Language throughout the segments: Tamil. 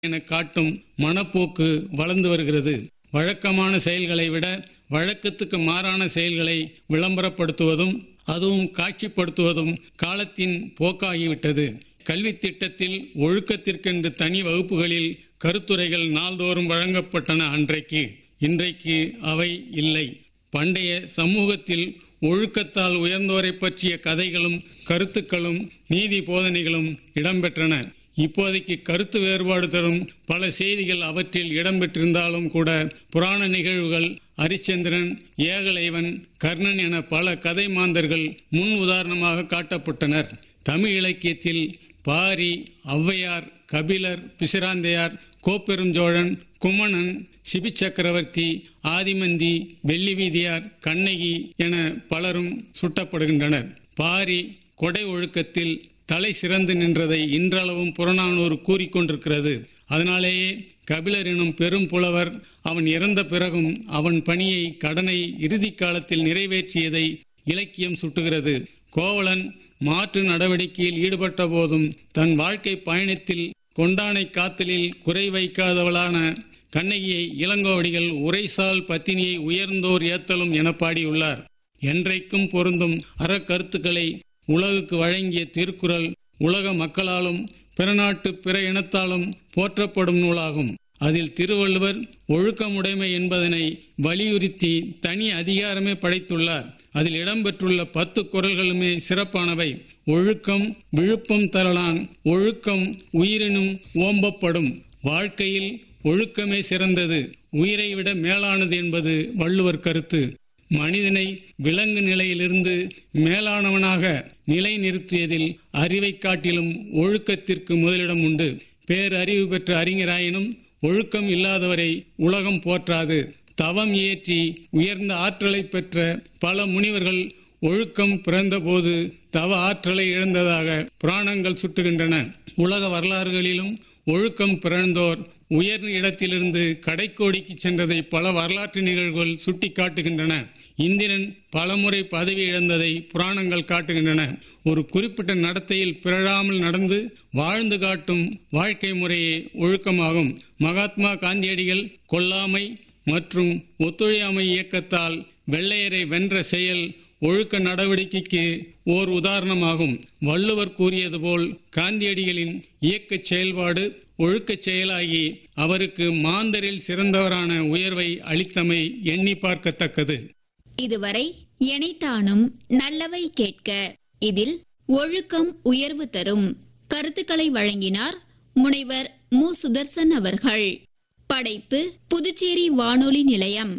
என காட்டும் மனப்போக்கு வளர்ந்து வருகிறது வழக்கமான செயல்களை விட வழக்கத்துக்கு மாறான செயல்களை விளம்பரப்படுத்துவதும் அதுவும் காட்சிப்படுத்துவதும் காலத்தின் போக்காகிவிட்டது கல்வித் திட்டத்தில் ஒழுக்கத்திற்கென்று தனி வகுப்புகளில் கருத்துரைகள் நாள்தோறும் வழங்கப்பட்டன அன்றைக்கு இன்றைக்கு அவை இல்லை பண்டைய சமூகத்தில் ஒழுக்கத்தால் உயர்ந்தோரை பற்றிய கதைகளும் கருத்துக்களும் நீதி போதனைகளும் இடம்பெற்றன இப்போதைக்கு கருத்து வேறுபாடு தரும் பல செய்திகள் அவற்றில் இடம்பெற்றிருந்தாலும் கூட புராண நிகழ்வுகள் அரிச்சந்திரன் ஏகலைவன் கர்ணன் என பல கதை மாந்தர்கள் முன் உதாரணமாக காட்டப்பட்டனர் தமிழ் இலக்கியத்தில் பாரி ஔவையார் கபிலர் பிசிராந்தையார் கோப்பெருஞ்சோழன் குமணன் சிபி சக்கரவர்த்தி ஆதிமந்தி வெள்ளி வீதியார் கண்ணகி என பலரும் சுட்டப்படுகின்றனர் பாரி கொடை ஒழுக்கத்தில் தலை சிறந்து நின்றதை இன்றளவும் புறநானூறு கூறிக்கொண்டிருக்கிறது அதனாலேயே கபிலர் எனும் பெரும் புலவர் அவன் இறந்த பிறகும் அவன் பணியை கடனை இறுதி காலத்தில் நிறைவேற்றியதை இலக்கியம் சுட்டுகிறது கோவலன் மாற்று நடவடிக்கையில் ஈடுபட்ட போதும் தன் வாழ்க்கை பயணத்தில் கொண்டானை காத்தலில் குறை வைக்காதவளான கண்ணகியை இளங்கோவடிகள் உரைசால் பத்தினியை உயர்ந்தோர் ஏத்தலும் என பாடியுள்ளார் என்றைக்கும் பொருந்தும் அறக்கருத்துக்களை உலகுக்கு வழங்கிய திருக்குறள் உலக மக்களாலும் பிற நாட்டு பிற இனத்தாலும் போற்றப்படும் நூலாகும் அதில் திருவள்ளுவர் ஒழுக்கமுடைமை என்பதனை வலியுறுத்தி தனி அதிகாரமே படைத்துள்ளார் அதில் இடம்பெற்றுள்ள பத்து குரல்களுமே சிறப்பானவை ஒழுக்கம் விழுப்பம் தரலான் ஒழுக்கம் உயிரினும் ஓம்பப்படும் வாழ்க்கையில் ஒழுக்கமே சிறந்தது உயிரை விட மேலானது என்பது வள்ளுவர் கருத்து மனிதனை விலங்கு நிலையிலிருந்து மேலானவனாக நிலைநிறுத்தியதில் அறிவை காட்டிலும் ஒழுக்கத்திற்கு முதலிடம் உண்டு பேரறிவு பெற்ற அறிஞராயினும் ஒழுக்கம் இல்லாதவரை உலகம் போற்றாது தவம் இயற்றி உயர்ந்த ஆற்றலை பெற்ற பல முனிவர்கள் ஒழுக்கம் பிறந்தபோது தவ ஆற்றலை இழந்ததாக புராணங்கள் சுட்டுகின்றன உலக வரலாறுகளிலும் ஒழுக்கம் பிறந்தோர் உயர் இடத்திலிருந்து கடைக்கோடிக்கு சென்றதை பல வரலாற்று நிகழ்வுகள் சுட்டி காட்டுகின்றன இந்திரன் பலமுறை பதவி இழந்ததை புராணங்கள் காட்டுகின்றன ஒரு குறிப்பிட்ட நடத்தையில் பிறழாமல் நடந்து வாழ்ந்து காட்டும் வாழ்க்கை முறையே ஒழுக்கமாகும் மகாத்மா காந்தியடிகள் கொல்லாமை மற்றும் ஒத்துழையாமை இயக்கத்தால் வெள்ளையரை வென்ற செயல் ஒழுக்க நடவடிக்கைக்கு ஓர் உதாரணமாகும் வள்ளுவர் கூறியது போல் காந்தியடிகளின் இயக்க செயல்பாடு ஒழுக்கச் செயலாகி அவருக்கு மாந்தரில் சிறந்தவரான உயர்வை அளித்தமை எண்ணி பார்க்கத்தக்கது இதுவரை எனைத்தானும் நல்லவை கேட்க இதில் ஒழுக்கம் உயர்வு தரும் கருத்துக்களை வழங்கினார் முனைவர் மு சுதர்சன் அவர்கள் படைப்பு புதுச்சேரி வானொலி நிலையம்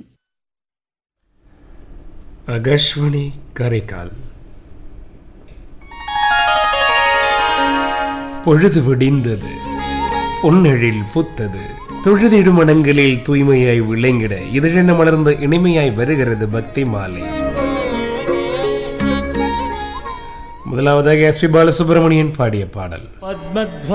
அகஸ்வனி கரைக்கால் பொழுது விடிந்தது பொன்னெழில் புத்தது தொழுதிடும் மனங்களில் தூய்மையாய் விளங்கிட இதழென மலர்ந்த இனிமையாய் வருகிறது பக்தி மாலை முதலாவதாக எஸ் பி பாலசுப்ரமணியன் பாடிய பாடல் पद्मध्व